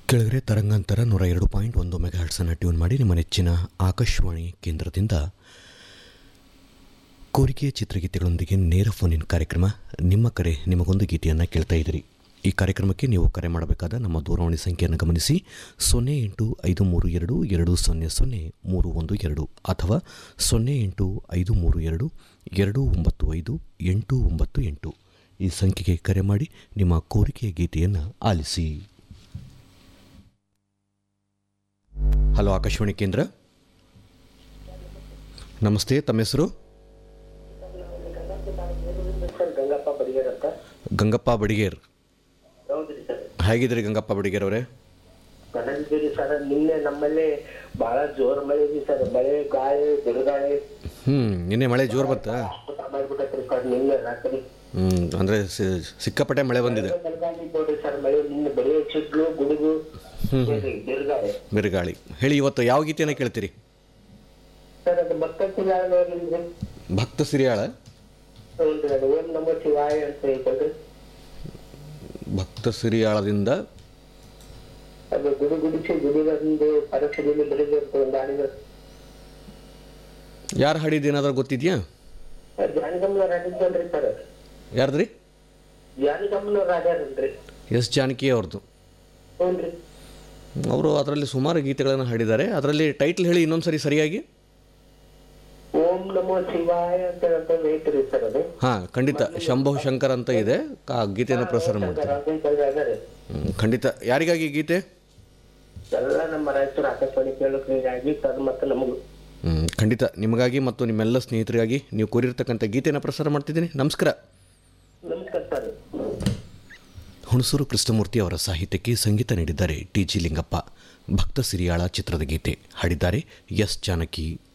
ಕೆಳಗರೆ ತರಂಗಾಂತರ ನೂರ ಎರಡು ಪಾಯಿಂಟ್ ಒಂದು ಮೆಗಾಹರ್ಟ್ಸನ್ನು ಟ್ಯೂನ್ ಮಾಡಿ ನಿಮ್ಮ ನೆಚ್ಚಿನ ಆಕಾಶವಾಣಿ ಕೇಂದ್ರದಿಂದ ಕೋರಿಕೆಯ ಚಿತ್ರಗೀತೆಗಳೊಂದಿಗೆ ನೇರ ಫೋನಿನ ಕಾರ್ಯಕ್ರಮ ನಿಮ್ಮ ಕರೆ ನಿಮಗೊಂದು ಗೀತೆಯನ್ನು ಕೇಳ್ತಾ ಇದ್ದೀರಿ ಈ ಕಾರ್ಯಕ್ರಮಕ್ಕೆ ನೀವು ಕರೆ ಮಾಡಬೇಕಾದ ನಮ್ಮ ದೂರವಾಣಿ ಸಂಖ್ಯೆಯನ್ನು ಗಮನಿಸಿ ಸೊನ್ನೆ ಎಂಟು ಐದು ಮೂರು ಎರಡು ಎರಡು ಸೊನ್ನೆ ಸೊನ್ನೆ ಮೂರು ಒಂದು ಎರಡು ಅಥವಾ ಸೊನ್ನೆ ಎಂಟು ಐದು ಮೂರು ಎರಡು ಎರಡು ಒಂಬತ್ತು ಐದು ಎಂಟು ಒಂಬತ್ತು ಎಂಟು ಈ ಸಂಖ್ಯೆಗೆ ಕರೆ ಮಾಡಿ ನಿಮ್ಮ ಕೋರಿಕೆಯ ಗೀತೆಯನ್ನು ಆಲಿಸಿ ಹಲೋ ಆಕಾಶವಾಣಿ ಕೇಂದ್ರ ನಮಸ್ತೆ ತಮ್ಮ ಹೆಸರು ಸರ್ ಗಂಗಪ್ಪ ಬಡಿಗೇರ್ ಅಂತ ಗಂಗಪ್ಪ ಬಡಿಗೇರ್ ಹೌದ್ರಿ ಸರ್ ಹೇಗಿದ್ರಿ ಗಂಗಪ್ಪ ಬಡಿಗೇರ್ ಅವರೇ ಚೆನ್ನಾಗಿದ್ದೀರಿ ಸರ್ ನಿನ್ನೆ ನಮ್ಮಲ್ಲಿ ಬಹಳ ಜೋರ್ ಮಳೆ ಇದೆ ಸರ್ ಮಳೆ ಗಾಳಿ ಬಿರುಗಾಳಿ ಹ್ಞೂ ನಿನ್ನೆ ಮಳೆ ಜೋರು ಬಂತಾ ಅಷ್ಟು ಮಾಡ್ಬಿಟ್ಟೈತ್ರಿ ಸರ್ ನಿನ್ನೆ ರಾತ್ರಿ ಹ್ಞೂ ಅಂದರೆ ಸಿಕ್ಕಾಪಟ್ಟೆ ಮಳೆ ಬಂದಿದೆ ಬಿರುಗಾಳಿ ನೋಡ್ರಿ ಸರ್ ಮಳೆ ನಿನ್ನೆ ಬರೀ ಚಿಡ್ಲು ಗುಡುಗು ಏನ್ರಿ, ಬಿರುಗಾಳಿ ಬಿರುಗಾಳಿ ಹೇಳಿ ಇವತ್ತು ಯಾವ ಗೀತೆಯನ್ನು ಕೇಳ್ತೀರಿ ಸರ್ ಅದು ಮಕ್ಕಳ ನೋಡ್ರಿ ಭಕ್ತ ಸಿರಿಯಾಳ ಹೌದ್ರಿ ಅದು ಓಂ ನಮೋ ಶಿವಾಯ ಅಂತ ಹೇಳ್ಕೊಂಡ್ರಿ ಭಕ್ತ ಸಿರಿಯಾಳದಿಂದ ಅದು ಗುಡು ಗುಡಿಸಿ ಗುಡಿಗೊಂದು ಪರಿಸರದಲ್ಲಿ ಬೆಳೆದಿರುತ್ತೆ ಒಂದು ಹಾಡಿನ ಯಾರು ಹಾಡಿದ್ದು ಏನಾದರೂ ಗೊತ್ತಿದೆಯಾ ಜಾನಗಮ್ಮನವ್ರು ಹಾಡಿದ್ದಲ್ರಿ ಸರ್ ಯಾರ್ದ್ರಿ ಜಾನಗಮ್ಮನವ್ರು ಹಾಡ್ಯಾರಲ್ರಿ ಎಸ್ ಜಾನಕಿ ಅವ್ರದ್ದು ಹ್ಞೂನ್ರಿ ಅವರು ಅದರಲ್ಲಿ ಸುಮಾರು ಗೀತೆಗಳನ್ನು ಹಾಡಿದ್ದಾರೆ ಅದರಲ್ಲಿ ಟೈಟ್ಲ್ ಹೇಳಿ ಇನ್ನೊಂದು ಸರಿ ಸರಿಯಾಗಿ ಓಂ ನಮೋ ಶಿವಾಯ ಅಂತ ಹೇಳ್ಕೊಂಡು ಐತ್ರಿ ಸರ್ ಅದು ಹಾಂ ಖಂಡಿತ ಶಂಭು ಶಂಕರ್ ಅಂತ ಇದೆ ಆ ಗೀತೆಯನ್ನು ಪ್ರಸಾರ ಮಾಡ್ತಾರೆ ಅದೇ ಹ್ಮ್, ಖಂಡಿತ ಯಾರಿಗಾಗಿ ಈ ಗೀತೆ ಎಲ್ಲ ನಮ್ಮ ರಾಯಚೂರು ಆಕಾಶವಾಣಿ ಕೇಳೋಕ್ಕಾಗಿ ಅದು ಮತ್ತೆ ನಮಗೂ ಹ್ಮ್, ಖಂಡಿತ ನಿಮಗಾಗಿ ಮತ್ತು ನಿಮ್ಮೆಲ್ಲ ಸ್ನೇಹಿತರಿಗಾಗಿ ನೀವು ಕೋರಿರ್ತಕ್ಕಂಥ ಗೀತೆಯನ್ನು ಪ್ರಸಾರ ಮಾಡ್ತಿದ್ದೀನಿ ನಮಸ್ಕಾರ ನಮಸ್ಕಾರ ಸರ್ ಹುಣಸೂರು ಕೃಷ್ಣಮೂರ್ತಿ ಅವರ ಸಾಹಿತ್ಯಕ್ಕೆ ಸಂಗೀತ ನೀಡಿದ್ದಾರೆ ಟಿ ಜಿ ಲಿಂಗಪ್ಪ ಭಕ್ತ ಸಿರಿಯಾಳ ಚಿತ್ರದ ಗೀತೆ ಹಾಡಿದ್ದಾರೆ ಎಸ್ ಜಾನಕಿ